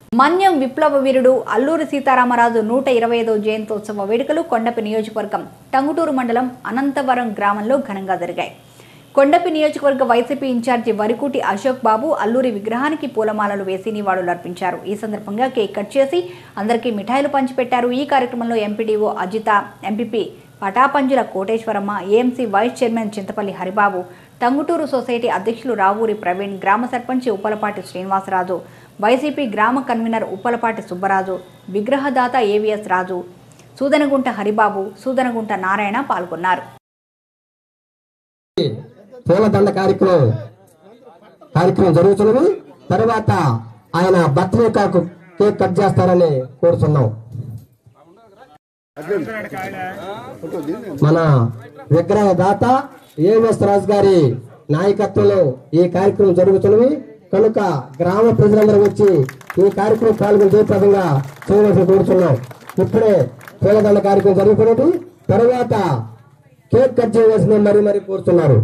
మన్యం విప్లవ వీరుడు అల్లూరి సీతారామరాజు నూట ఇరవై ఐదో జయంతోత్సవ వేడుకలు కొండపి నియోజకవర్గం టంగుటూరు మండలం అనంతవరం గ్రామంలో ఘనంగా జరిగాయి కొండపి నియోజకవర్గ వైసీపీ ఇన్ఛార్జి వరికుటి అశోక్ బాబు అల్లూరి విగ్రహానికి పూలమాలలు వేసి నివాళులర్పించారు ఈ సందర్భంగా కేక్ కట్ చేసి అందరికీ మిఠాయిలు పంచిపెట్టారు ఈ కార్యక్రమంలో MPDO Ajitha MPP Patapanjula Koteswaramma AMC vice chairman Chintapalli Haribabu Tanguturu society అధ్యక్షులు రావూరి ప్రవీణ్ గ్రామ సర్పంచ్ ఉప్పలపాటి శ్రీనివాసరాజు వైసీపీ గ్రామ కన్వీనర్ ఉప్పలపాటి సుబ్బరాజు విగ్రహదాత ఏవిఎస్ రాజు సూదనగుంట హరిబాబు సూదనగుంట నారాయణ పాల్గొన్నారు పూలదండ కార్యక్రమం కార్యక్రమం జరుగుతున్నది తర్వాత ఆయన బర్త్డే కాకు కేక్ కట్ చేస్తారని కోరుతున్నాం మన విగ్రహ దాత ఏఎస్ రాజు గారి నాయకత్వంలో ఈ కార్యక్రమం జరుగుతున్నవి కనుక గ్రామ ప్రజలందరూ వచ్చి ఈ కార్యక్రమం పాల్గొని జయప్రదంగా చేయవలసి కోరుతున్నాం ఇప్పుడే పూలదండ కార్యక్రమం జరుగుతున్నది తర్వాత కేక్ కట్ చేయవలసింది మరీ మరీ కోరుతున్నారు